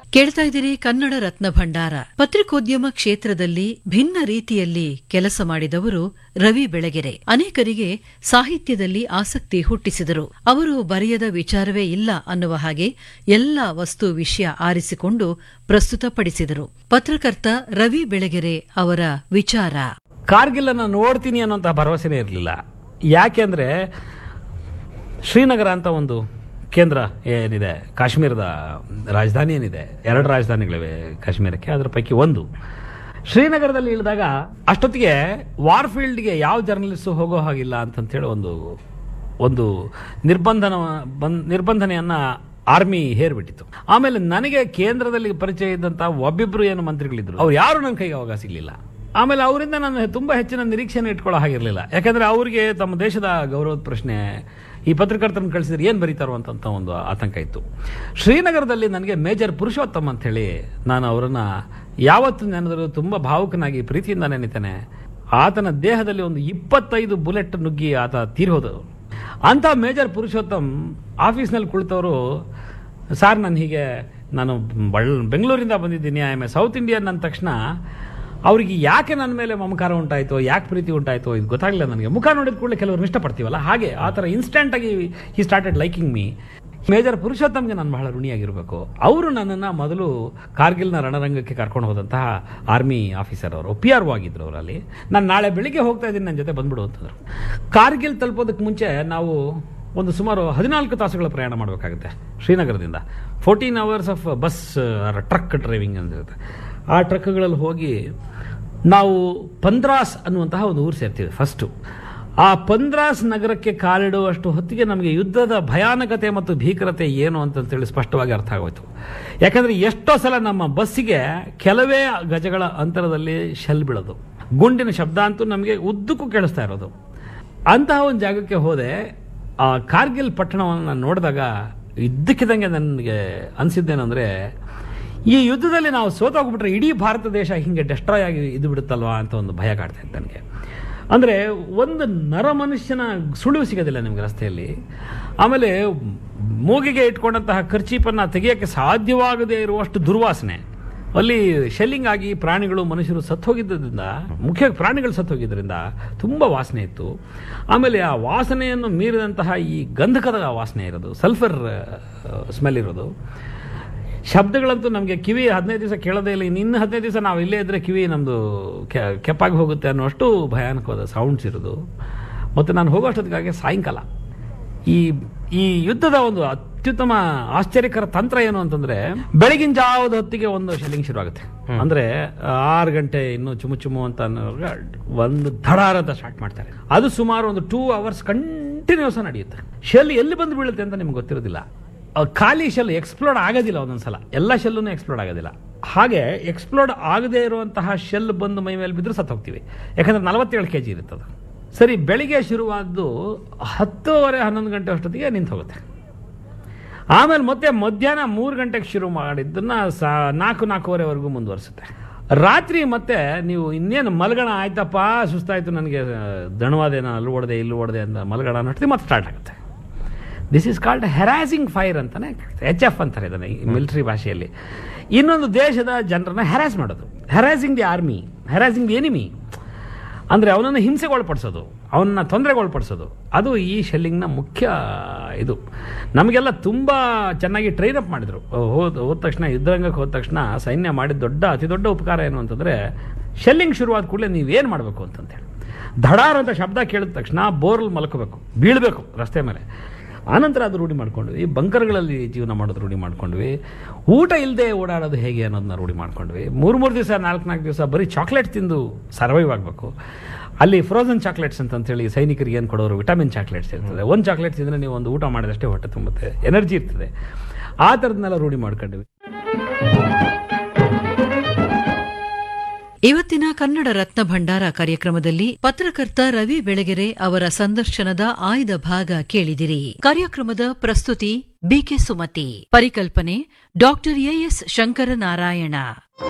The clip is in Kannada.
ಕೇಳ್ತಾ ಇದ್ದೀರಿ ಕನ್ನಡ ರತ್ನ ಭಂಡಾರ ಪತ್ರಿಕೋದ್ಯಮ ಕ್ಷೇತ್ರದಲ್ಲಿ ಭಿನ್ನ ರೀತಿಯಲ್ಲಿ ಕೆಲಸ ಮಾಡಿದವರು ರವಿ ಬೆಳಗೆರೆ ಅನೇಕರಿಗೆ ಸಾಹಿತ್ಯದಲ್ಲಿ ಆಸಕ್ತಿ ಹುಟ್ಟಿಸಿದರು ಅವರು ಬರೆಯದ ವಿಚಾರವೇ ಇಲ್ಲ ಅನ್ನುವ ಹಾಗೆ ಎಲ್ಲ ವಸ್ತು ವಿಷಯ ಆರಿಸಿಕೊಂಡು ಪ್ರಸ್ತುತಪಡಿಸಿದರು ಪತ್ರಕರ್ತ ರವಿ ಬೆಳಗೆರೆ ಅವರ ವಿಚಾರ ಕಾರ್ಗಿಲ್ ಅನ್ನ ನೋಡ್ತೀನಿ ಅನ್ನೋಂಥ ಭರವಸೆನೇ ಇರಲಿಲ್ಲ ಯಾಕೆಂದ್ರೆ ಶ್ರೀನಗರ ಅಂತ ಒಂದು ಕೇಂದ್ರ ಏನಿದೆ ಕಾಶ್ಮೀರದ ರಾಜಧಾನಿ ಏನಿದೆ ಎರಡು ರಾಜಧಾನಿಗಳಿವೆ ಕಾಶ್ಮೀರಕ್ಕೆ ಅದರ ಪೈಕಿ ಒಂದು ಶ್ರೀನಗರದಲ್ಲಿ ಇಳಿದಾಗ ಅಷ್ಟೊತ್ತಿಗೆ ವಾರ್ಫೀಲ್ಡ್ಗೆ ಯಾವ ಜರ್ನಲಿಸ್ಟು ಹೋಗೋ ಹಾಗಿಲ್ಲ ಅಂತಂತೇಳಿ ಒಂದು ಒಂದು ನಿರ್ಬಂಧನ ಬಂದ್ ನಿರ್ಬಂಧನೆಯನ್ನ ಆರ್ಮಿ ಹೇರ್ಬಿಟ್ಟಿತ್ತು ಆಮೇಲೆ ನನಗೆ ಕೇಂದ್ರದಲ್ಲಿ ಪರಿಚಯ ಇದ್ದಂತ ಒಬ್ಬಿಬ್ರು ಏನು ಮಂತ್ರಿಗಳಿದ್ರು ಅವ್ರು ಯಾರು ನನ್ನ ಕೈಗೆ ಅವಾಗ ಸಿಗ್ಲಿಲ್ಲ ಆಮೇಲೆ ಅವರಿಂದ ನಾನು ತುಂಬಾ ಹೆಚ್ಚಿನ ನಿರೀಕ್ಷೆನ ಇಟ್ಕೊಳ್ಳೋ ಹಾಗಿರಲಿಲ್ಲ ಯಾಕಂದ್ರೆ ಅವರಿಗೆ ತಮ್ಮ ದೇಶದ ಗೌರವದ ಪ್ರಶ್ನೆ ಈ ಪತ್ರಕರ್ತರನ್ನು ಕಳಿಸಿದ್ರೆ ಏನು ಬರೀತಾರೋ ಅಂತ ಒಂದು ಆತಂಕ ಇತ್ತು ಶ್ರೀನಗರದಲ್ಲಿ ನನಗೆ ಮೇಜರ್ ಪುರುಷೋತ್ತಮ್ ಅಂತ ಹೇಳಿ ನಾನು ಅವರನ್ನ ಯಾವತ್ತು ನೆನೆದರೂ ತುಂಬಾ ಭಾವುಕನಾಗಿ ಪ್ರೀತಿಯಿಂದ ನೆನಿತೇನೆ ಆತನ ದೇಹದಲ್ಲಿ ಒಂದು ಇಪ್ಪತ್ತೈದು ಬುಲೆಟ್ ನುಗ್ಗಿ ಆತ ತೀರ್ಹೋದು ಅಂತ ಮೇಜರ್ ಪುರುಷೋತ್ತಮ್ ಆಫೀಸ್ನಲ್ಲಿ ಕುಳಿತವರು ಸಾರ್ ನಾನು ಹೀಗೆ ನಾನು ಬಳ್ ಬೆಂಗಳೂರಿಂದ ಬಂದಿದ್ದೀನಿ I am a South Indian ಅಂದ ತಕ್ಷಣ ಅವರಿಗೆ ಯಾಕೆ ನನ್ನ ಮೇಲೆ ಮಮಕಾರ ಉಂಟಾಯಿತು ಯಾಕೆ ಪ್ರೀತಿ ಉಂಟಾಯಿತು ಇದು ಗೊತ್ತಾಗಲಿಲ್ಲ ನನಗೆ ಮುಖ ನೋಡಿದ ಕೂಡಲೇ ಕೆಲವರು ಇಷ್ಟಪಡ್ತೀವಲ್ಲ ಹಾಗೆ ಆ ಥರ ಇನ್ಸ್ಟೆಂಟ್ ಆಗಿ he started liking me major ಪುರುಷೋತ್ತಮ್ಗೆ ನಾನು ಬಹಳ ಋಣಿಯಾಗಿರಬೇಕು ಅವರು ನನ್ನನ್ನು ಮೊದಲು ಕಾರ್ಗಿಲ್ನ ರಣರಂಗಕ್ಕೆ ಕರ್ಕೊಂಡು ಹೋದಂತಹ ಆರ್ಮಿ ಆಫೀಸರ್ ಅವರು ಪಿ ಆರ್ ಆಗಿದ್ರು ಅವರಲ್ಲಿ ನಾನು ನಾಳೆ ಬೆಳಿಗ್ಗೆ ಹೋಗ್ತಾ ಇದ್ದೀನಿ ನನ್ನ ಜೊತೆ ಬಂದ್ಬಿಡು ಅಂತಂದ್ರು ಕಾರ್ಗಿಲ್ ತಲುಪೋದಕ್ಕೆ ಮುಂಚೆ ನಾವು ಒಂದು ಸುಮಾರು ಹದಿನಾಲ್ಕು ತಾಸುಗಳ ಪ್ರಯಾಣ ಮಾಡಬೇಕಾಗುತ್ತೆ ಶ್ರೀನಗರದಿಂದ fourteen hours of bus truck driving ಅಂತ ಇರುತ್ತೆ ಆ ಟ್ರಕ್ಗಳಲ್ಲಿ ಹೋಗಿ ನಾವು ಪಂದ್ರಾಸ್ ಅನ್ನುವಂತಹ ಒಂದು ಊರು ಸೇರ್ತೀವಿ ಫಸ್ಟು ಆ ಪಂದ್ರಾಸ್ ನಗರಕ್ಕೆ ಕಾಲಿಡುವಷ್ಟು ಹೊತ್ತಿಗೆ ನಮಗೆ ಯುದ್ಧದ ಭಯಾನಕತೆ ಮತ್ತು ಭೀಕರತೆ ಏನು ಅಂತಂತೇಳಿ ಸ್ಪಷ್ಟವಾಗಿ ಅರ್ಥ ಆಗೋಯ್ತು ಯಾಕಂದ್ರೆ ಎಷ್ಟೋ ಸಲ ನಮ್ಮ ಬಸ್ಸಿಗೆ ಕೆಲವೇ ಗಜಗಳ ಅಂತರದಲ್ಲಿ ಶೆಲ್ ಬೀಳೋದು ಗುಂಡಿನ ಶಬ್ದ ಅಂತೂ ನಮಗೆ ಉದ್ದಕ್ಕೂ ಕೇಳಿಸ್ತಾ ಇರೋದು ಅಂತಹ ಒಂದು ಜಾಗಕ್ಕೆ ಹೋದೆ ಆ ಕಾರ್ಗಿಲ್ ಪಟ್ಟಣವನ್ನು ನಾನು ನೋಡಿದಾಗ ಇದ್ದಕ್ಕಿದ್ದಂಗೆ ನನಗೆ ಅನಿಸಿದ್ದೇನೆಂದರೆ ಈ ಯುದ್ಧದಲ್ಲಿ ನಾವು ಸೋತೋಗ್ಬಿಟ್ರೆ ಇಡೀ ಭಾರತ ದೇಶ ಹಿಂಗೆ ಡೆಸ್ಟ್ರಾಯ್ ಆಗಿ ಇದು ಬಿಡುತ್ತಲ್ವಾ ಅಂತ ಒಂದು ಭಯ ಕಾಡ್ತಾ ಇತ್ತು ನನಗೆ ಅಂದರೆ ಒಂದು ನರ ಮನುಷ್ಯನ ಸುಳಿವು ಸಿಗೋದಿಲ್ಲ ನಿಮಗೆ ರಸ್ತೆಯಲ್ಲಿ ಆಮೇಲೆ ಮೂಗಿಗೆ ಇಟ್ಕೊಂಡಂತಹ ಖರ್ಚೀಪನ್ನು ತೆಗೆಯೋಕ್ಕೆ ಸಾಧ್ಯವಾಗದೇ ಇರುವಷ್ಟು ದುರ್ವಾಸನೆ ಅಲ್ಲಿ ಶೆಲ್ಲಿಂಗ್ ಆಗಿ ಪ್ರಾಣಿಗಳು ಮನುಷ್ಯರು ಸತ್ತೋಗಿದ್ದರಿಂದ ಮುಖ್ಯ ಪ್ರಾಣಿಗಳು ಸತ್ತೋಗಿದ್ದರಿಂದ ತುಂಬ ವಾಸನೆ ಇತ್ತು ಆಮೇಲೆ ಆ ವಾಸನೆಯನ್ನು ಮೀರಿದಂತಹ ಈ ಗಂಧಕದ ವಾಸನೆ ಇರೋದು ಸಲ್ಫರ್ ಸ್ಮೆಲ್ ಇರೋದು ಶಬ್ದಗಳಂತೂ ನಮಗೆ ಕಿವಿ ಹದಿನೈದು ದಿವಸ ಕೇಳೋದೇ ಇಲ್ಲ ಇನ್ನು ಇನ್ನು ಹದಿನೈದು ದಿವಸ ನಾವು ಇಲ್ಲೇ ಇದ್ರೆ ಕಿವಿ ನಮ್ಮದು ಕೆಪ್ಪಾಗಿ ಹೋಗುತ್ತೆ ಅನ್ನೋಷ್ಟು ಭಯಾನಕವಾದ ಸೌಂಡ್ಸ್ ಇರೋದು ಮತ್ತು ನಾನು ಹೋಗೋಷ್ಟೊತ್ತಿಗಾಗೆ ಸಾಯಂಕಾಲ ಈ ಈ ಯುದ್ಧದ ಒಂದು ಅತ್ಯುತ್ತಮ ಆಶ್ಚರ್ಯಕರ ತಂತ್ರ ಏನು ಅಂತಂದ್ರೆ ಬೆಳಗಿನ ಜಾವದ ಹೊತ್ತಿಗೆ ಒಂದು ಶೆಲ್ಲಿಂಗ್ ಶುರು ಆಗುತ್ತೆ ಅಂದ್ರೆ ಆರು ಗಂಟೆ ಇನ್ನು ಚುಮು ಚುಮು ಅಂತ ಅನ್ನೋವಾಗ ಒಂದು ಧಡಾರ ಅಂತ ಸ್ಟಾರ್ಟ್ ಮಾಡ್ತಾರೆ ಅದು ಸುಮಾರು ಒಂದು ಟೂ ಅವರ್ಸ್ ಕಂಟಿನ್ಯೂಸ್ ನಡೆಯುತ್ತೆ ಶೆಲ್ ಎಲ್ಲಿ ಬಂದು ಬೀಳುತ್ತೆ ಅಂತ ನಿಮ್ಗೆ ಗೊತ್ತಿರೋದಿಲ್ಲ ಆ ಖಾಲಿ ಶೆಲ್ ಎಕ್ಸ್ಪ್ಲೋಡ್ ಆಗೋದಿಲ್ಲ ಒಂದೊಂದ್ಸಲ ಎಲ್ಲ ಶೆಲ್ಲೂ ಎಕ್ಸ್ಪ್ಲೋಡ್ ಆಗೋದಿಲ್ಲ ಹಾಗೆ ಎಕ್ಸ್ಪ್ಲೋಡ್ ಆಗದೇ ಇರುವಂತಹ ಶೆಲ್ ಬಂದು ಮೈ ಮೇಲೆ ಬಿದ್ದರೆ ಸತ್ತು ಹೋಗ್ತೀವಿ ಯಾಕಂದ್ರೆ ನಲವತ್ತೇಳು ಕೆ ಜಿ ಇರುತ್ತದು ಸರಿ ಬೆಳಿಗ್ಗೆ ಶುರುವಾದ್ದು ಹತ್ತುವರೆ ಹನ್ನೊಂದು ಗಂಟೆ ಅಷ್ಟೊತ್ತಿಗೆ ನಿಂತು ಹೋಗುತ್ತೆ ಆಮೇಲೆ ಮತ್ತೆ ಮಧ್ಯಾಹ್ನ ಮೂರು ಗಂಟೆಗೆ ಶುರು ಮಾಡಿದ್ದನ್ನ ಸಾ ನಾಲ್ಕು ನಾಲ್ಕೂವರೆವರೆಗೂ ಮುಂದುವರಿಸುತ್ತೆ ರಾತ್ರಿ ಮತ್ತೆ ನೀವು ಇನ್ನೇನು ಮಲಗಣ ಆಯ್ತಪ್ಪ ಸುಸ್ತಾಯ್ತು ನನಗೆ ದಣವಾದೇನ ಅಲ್ಲಿ ಓಡದೆ ಇಲ್ಲಿ ಓಡದೆ ಅಂತ ಮಲಗಣ ಅನ್ನೋಷ್ಟಿ ಮತ್ತೆ ಸ್ಟಾರ್ಟ್ ಆಗುತ್ತೆ this is called harassing fire ಅಂತಾನೆ ಎಚ್ ಎಫ್ ಅಂತಾರೆ ಇದನ್ನು ಮಿಲಿಟರಿ ಭಾಷೆಯಲ್ಲಿ ಇನ್ನೊಂದು ದೇಶದ ಜನರನ್ನ ಹೆರಾಸ್ ಮಾಡೋದು harassing the army harassing the enemy ಅಂದರೆ ಅವನನ್ನು ಹಿಂಸೆಗೊಳಪಡಿಸೋದು ಅವನ್ನ ತೊಂದರೆಗೊಳಪಡಿಸೋದು ಅದು ಈ ಶೆಲ್ಲಿಂಗ್ನ ಮುಖ್ಯ ಇದು ನಮಗೆಲ್ಲ ತುಂಬ ಚೆನ್ನಾಗಿ ಟ್ರೈನ್ ಅಪ್ ಮಾಡಿದರು ಹೋದ ಹೋದ ತಕ್ಷಣ ಯುದ್ಧರಂಗಕ್ಕೆ ಹೋದ ತಕ್ಷಣ ಸೈನ್ಯ ಮಾಡಿದ ದೊಡ್ಡ ಅತಿ ದೊಡ್ಡ ಉಪಕಾರ ಏನು ಅಂತಂದರೆ ಶೆಲ್ಲಿಂಗ್ ಶುರುವಾದ ಕೂಡಲೇ ನೀವೇನು ಮಾಡಬೇಕು ಅಂತಂತೇಳಿ ಧಡಾರ್ ಅಂತ ಶಬ್ದ ಕೇಳಿದ ತಕ್ಷಣ ಬೋರ್ಲ್ ಮಲ್ಕೋಬೇಕು ಬೀಳಬೇಕು ರಸ್ತೆ ಮೇಲೆ ಆನಂತರ ಅದು ರೂಢಿ ಮಾಡ್ಕೊಂಡ್ವಿ ಬಂಕರ್ಗಳಲ್ಲಿ ಜೀವನ ಮಾಡೋದು ರೂಢಿ ಮಾಡ್ಕೊಂಡ್ವಿ ಊಟ ಇಲ್ಲದೆ ಓಡಾಡೋದು ಹೇಗೆ ಅನ್ನೋದನ್ನ ರೂಢಿ ಮಾಡ್ಕೊಂಡ್ವಿ ಮೂರು ಮೂರು ದಿವಸ ನಾಲ್ಕು ನಾಲ್ಕು ದಿವಸ ಬರೀ ಚಾಕ್ಲೇಟ್ ತಿಂದು ಸರ್ವೈವ್ ಆಗಬೇಕು ಅಲ್ಲಿ ಫ್ರೋಸನ್ ಚಾಕ್ಲೇಟ್ಸ್ ಅಂತಂತೇಳಿ ಸೈನಿಕರಿಗೆ ಏನು ಕೊಡೋರು ವಿಟಮಿನ್ ಚಾಕ್ಲೇಟ್ಸ್ ಇರ್ತದೆ ಒಂದು ಚಾಕ್ಲೇಟ್ ತಿಂದರೆ ನೀವು ಒಂದು ಊಟ ಮಾಡಿದಷ್ಟೇ ಹೊಟ್ಟೆ ತುಂಬುತ್ತೆ ಎನರ್ಜಿ ಇರ್ತದೆ ಆ ಥರದನ್ನೆಲ್ಲ ರೂಢಿ ಮಾಡ್ಕೊಂಡ್ವಿ ಇವತ್ತಿನ ಕನ್ನಡ ರತ್ನ ಭಂಡಾರ ಕಾರ್ಯಕ್ರಮದಲ್ಲಿ ಪತ್ರಕರ್ತ ರವಿ ಬೆಳಗೆರೆ ಅವರ ಸಂದರ್ಶನದ ಆಯ್ದ ಭಾಗ ಕೇಳಿದಿರಿ ಕಾರ್ಯಕ್ರಮದ ಪ್ರಸ್ತುತಿ ಬಿಕೆ ಸುಮತಿ ಪರಿಕಲ್ಪನೆ ಡಾಕ್ಟರ್ ಎಎಸ್ ಶಂಕರನಾರಾಯಣ